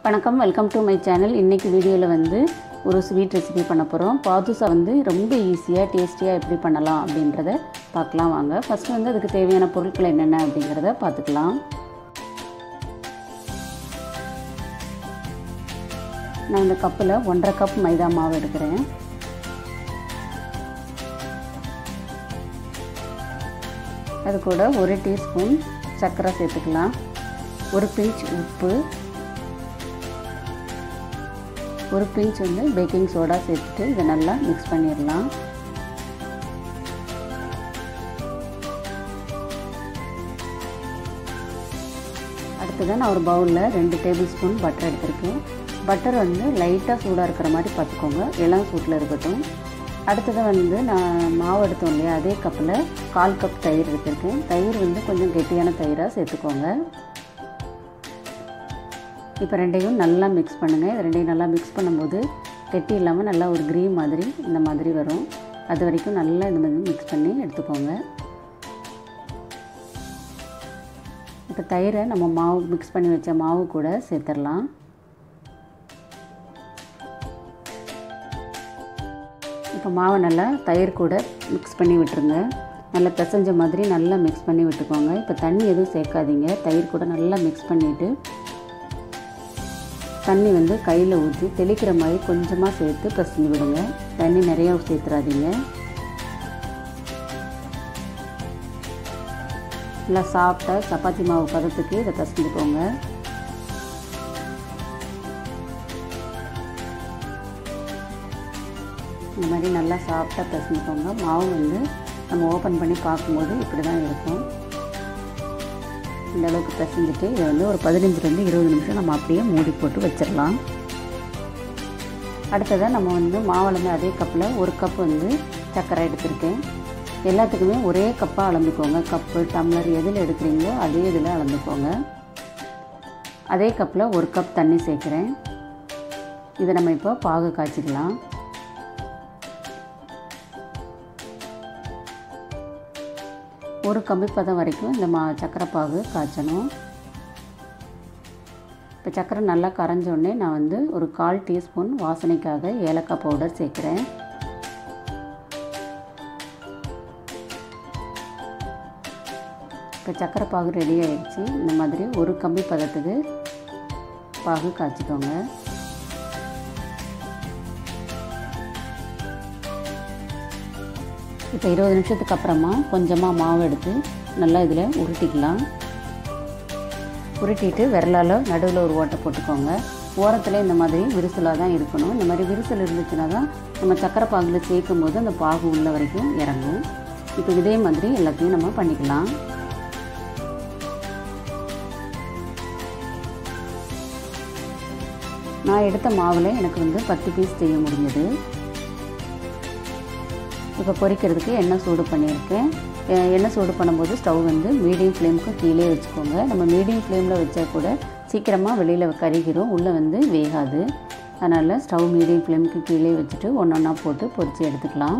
வணக்கம் welcome to my channel இன்றைக்கி வீடியோவில் வந்து ஒரு ஸ்வீட் ரெசிபி பண்ண போகிறோம் பாதுஷா வந்து ரொம்ப ஈஸியாக டேஸ்டியாக எப்படி பண்ணலாம் அப்படின்றத பார்க்கலாம் வாங்க ஃபஸ்ட்டு வந்து அதுக்கு தேவையான பொருட்கள் என்னென்ன அப்படிங்கிறத பார்த்துக்கலாம் நான் இந்த கப்பில் ஒன்றரை கப் மைதா மாவு எடுக்கிறேன் அது கூட ஒரு டீஸ்பூன் சர்க்கரை சேர்த்துக்கலாம் ஒரு பிஞ்ச் உப்பு ஒரு பிஞ்ச் வந்து பேக்கிங் சோடா சேர்த்துட்டு இதை நல்லா மிக்ஸ் பண்ணிடலாம் அடுத்ததான் நான் ஒரு பவுலில் ரெண்டு டேபிள் ஸ்பூன் பட்டர் எடுத்திருக்கேன் பட்டர் வந்து லைட்டாக சூடாக இருக்கிற மாதிரி பார்த்துக்கோங்க இளம் சூட்டில் இருக்கட்டும் அடுத்ததாக வந்து நான் மாவு எடுத்தோம் இல்லையா அதே கப்பில் கால் கப் தயிர் எடுத்திருக்கேன் தயிர் வந்து கொஞ்சம் கெட்டியான தயிராக சேர்த்துக்கோங்க இப்போ ரெண்டையும் நல்லா மிக்ஸ் பண்ணுங்கள் இது ரெண்டையும் நல்லா மிக்ஸ் பண்ணும்போது கெட்டி இல்லாமல் நல்லா ஒரு க்ரீம் மாதிரி இந்த மாதிரி வரும் அது வரைக்கும் நல்லா இந்த மாதிரி மிக்ஸ் பண்ணி எடுத்துக்கோங்க இப்போ தயிரை நம்ம மாவு மிக்ஸ் பண்ணி வச்ச மாவு கூட சேர்த்துடலாம் இப்போ மாவை நல்லா தயிர் கூட மிக்ஸ் பண்ணி விட்டுருங்க நல்லா பிசைஞ்ச மாதிரி நல்லா மிக்ஸ் பண்ணி விட்டுக்கோங்க இப்போ தண்ணி எதுவும் சேர்க்காதீங்க தயிர் கூட நல்லா மிக்ஸ் பண்ணிவிட்டு தண்ணி வந்து கையில் ஊற்றி தெளிக்கிற மாதிரி கொஞ்சமாக சேர்த்து பிசைஞ்சு விடுங்க தண்ணி நிறையா சேர்த்துறாதீங்க நல்லா சாப்பிட்டா சப்பாத்தி மாவு பதத்துக்கு இதை பிசைஞ்சுக்கோங்க இந்த மாதிரி நல்லா சாப்பிட்டா பிசைஞ்சுக்கோங்க மாவு வந்து நம்ம ஓப்பன் பண்ணி பார்க்கும்போது இப்படி தான் இருக்கும் இந்த அளவுக்கு பிசைஞ்சிட்டு இதை வந்து ஒரு பதினஞ்சுலேருந்து இருபது நிமிஷம் நம்ம அப்படியே மூடி போட்டு வச்சிடலாம் அடுத்ததாக நம்ம வந்து மாவுலேருந்து அதே கப்பில் ஒரு கப் வந்து சர்க்கரை எடுத்திருக்கேன் எல்லாத்துக்குமே ஒரே கப்பாக அளந்துக்கோங்க கப்பு டம்ளர் எதில் எடுக்கிறீங்களோ அதே இதில் அளந்துக்கோங்க அதே கப்பில் ஒரு கப் தண்ணி சேர்க்குறேன் இதை நம்ம இப்போ பாகு காய்ச்சிக்கலாம் ஒரு கம்பி பதம் வரைக்கும் இந்த மா சக்கரை பாகு காய்ச்சணும் இப்போ சக்கரை நல்லா கரைஞ்சோடனே நான் வந்து ஒரு கால் டீஸ்பூன் வாசனைக்காக ஏலக்காய் பவுடர் சேர்க்குறேன் இப்போ சக்கரை பாகு ரெடி ஆயிடுச்சு இந்த மாதிரி ஒரு கம்பி பதத்துக்கு பாகு காய்ச்சிக்கோங்க இப்போ இருபது நிமிஷத்துக்கு அப்புறமா கொஞ்சமாக மாவு எடுத்து நல்லா இதில் உருட்டிக்கலாம் உருட்டிட்டு விரலால் நடுவில் ஒரு ஓட்டை போட்டுக்கோங்க ஓரத்தில் இந்த மாதிரி விரிசலாக தான் இருக்கணும் இந்த மாதிரி விரிசல் இருந்துச்சுன்னா தான் நம்ம சக்கரை பாகில் சேர்க்கும் போது அந்த பாகு உள்ள வரைக்கும் இறங்கும் இப்போ இதே மாதிரி எல்லாத்தையும் நம்ம பண்ணிக்கலாம் நான் எடுத்த மாவில் எனக்கு வந்து பத்து பீஸ் செய்ய முடிஞ்சது இப்போ பொரிக்கிறதுக்கு எண்ணெய் சூடு பண்ணியிருக்கேன் எண்ணெய் சூடு பண்ணும்போது ஸ்டவ் வந்து மீடியம் ஃப்ளேமுக்கு கீழே வச்சுக்கோங்க நம்ம மீடியம் ஃப்ளேமில் வச்சா கூட சீக்கிரமாக வெளியில் கருகிரும் உள்ளே வந்து வேகாது அதனால் ஸ்டவ் மீடியம் ஃப்ளேமுக்கு கீழே வச்சுட்டு ஒன்று ஒன்றா போட்டு பொரித்து எடுத்துக்கலாம்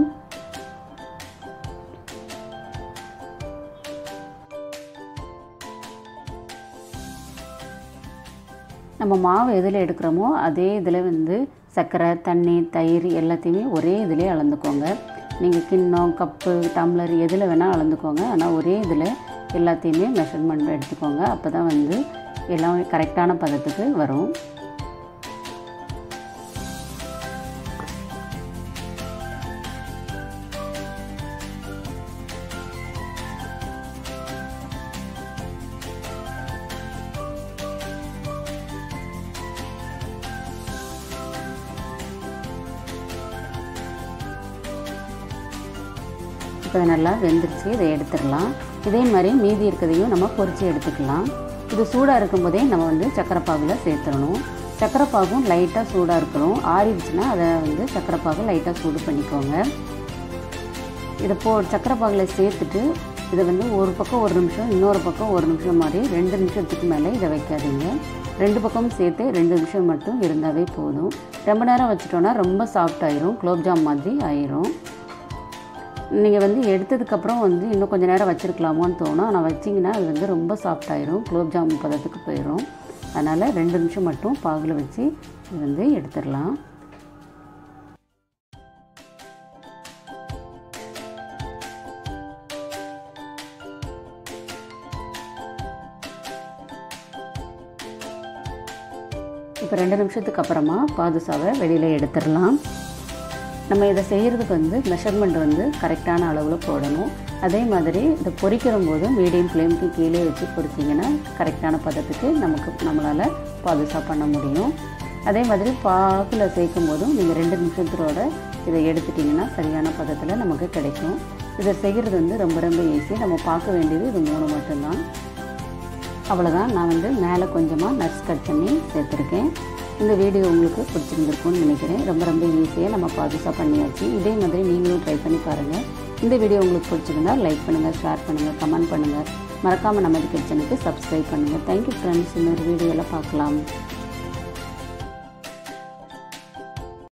நம்ம மாவு எதில் எடுக்கிறோமோ அதே இதில் வந்து சர்க்கரை தண்ணி தயிர் எல்லாத்தையுமே ஒரே இதிலே அளந்துக்கோங்க நீங்கள் கிண்ணம் கப்பு டம்ளர் எதில் வேணால் அளந்துக்கோங்க ஆனால் ஒரே இதில் எல்லாத்தையுமே மெஷர்மெண்ட் எடுத்துக்கோங்க அப்போ தான் வந்து எல்லாம் கரெக்டான பதத்துக்கு வரும் இப்போ நல்லா வெந்துருச்சு இதை எடுத்துடலாம் இதே மாதிரி மீதி இருக்கிறதையும் நம்ம பொரித்து எடுத்துக்கலாம் இது சூடாக இருக்கும்போதே நம்ம வந்து சக்கரை பாகில் சேர்த்துடணும் சக்கரை பாகும் லைட்டாக சூடாக இருக்கணும் ஆறிடுச்சுன்னா அதை வந்து சக்கரை பாகு லைட்டாக சூடு பண்ணிக்கோங்க இதை போ சக்கரை பாகில் சேர்த்துட்டு இதை வந்து ஒரு பக்கம் ஒரு நிமிஷம் இன்னொரு பக்கம் ஒரு நிமிஷம் மாதிரி ரெண்டு நிமிஷத்துக்கு மேலே இதை வைக்காதீங்க ரெண்டு பக்கமும் சேர்த்து ரெண்டு நிமிஷம் மட்டும் இருந்தாவே போதும் ரொம்ப நேரம் வச்சுட்டோன்னா ரொம்ப சாஃப்ட் ஆயிரும் குலோப்ஜாம் மாதிரி ஆயிரும் நீங்கள் வந்து எடுத்ததுக்கப்புறம் வந்து இன்னும் கொஞ்சம் நேரம் வச்சுருக்கலாமோன்னு தோணும் ஆனால் வச்சிங்கன்னா அது வந்து ரொம்ப சாஃப்ட் ஆயிரும் குலோப் ஜாமுன் பதத்துக்கு போயிடும் அதனால் ரெண்டு நிமிஷம் மட்டும் பாகில் வச்சு இது வந்து எடுத்துடலாம் இப்போ ரெண்டு நிமிஷத்துக்கு அப்புறமா பாதுசாவை வெளியில் எடுத்துடலாம் நம்ம இதை செய்கிறதுக்கு வந்து மெஷர்மெண்ட் வந்து கரெக்டான அளவில் போடணும் அதே மாதிரி இதை பொரிக்கிற போது மீடியம் ஃப்ளேமுக்கு கீழே வச்சு பொரிச்சிங்கன்னா கரெக்டான பதத்துக்கு நமக்கு நம்மளால் பாதுசா பண்ண முடியும் அதே மாதிரி பாகில் சேர்க்கும் போதும் நீங்கள் ரெண்டு நிமிஷத்தோட இதை எடுத்துட்டிங்கன்னா சரியான பதத்தில் நமக்கு கிடைக்கும் இதை செய்கிறது வந்து ரொம்ப ரொம்ப ஈஸி நம்ம பார்க்க வேண்டியது இது மூணு மட்டும்தான் அவ்வளோதான் நான் வந்து மேலே கொஞ்சமாக நட்ஸ் கட் பண்ணி சேர்த்துருக்கேன் இந்த வீடியோ உங்களுக்கு பிடிச்சிருந்துருக்கும்னு நினைக்கிறேன் ரொம்ப ரொம்ப ஈஸியாக நம்ம பாதுசா பண்ணியாச்சு இதே மாதிரி நீங்களும் ட்ரை பண்ணி பாருங்கள் இந்த வீடியோ உங்களுக்கு பிடிச்சிருந்தா லைக் பண்ணுங்கள் ஷேர் பண்ணுங்கள் கமெண்ட் பண்ணுங்கள் மறக்காமல் நம்ம கிச்சனுக்கு சப்ஸ்கிரைப் பண்ணுங்கள் தேங்க்யூ ஃப்ரெண்ட்ஸ் இன்னொரு வீடியோவில் பார்க்கலாம்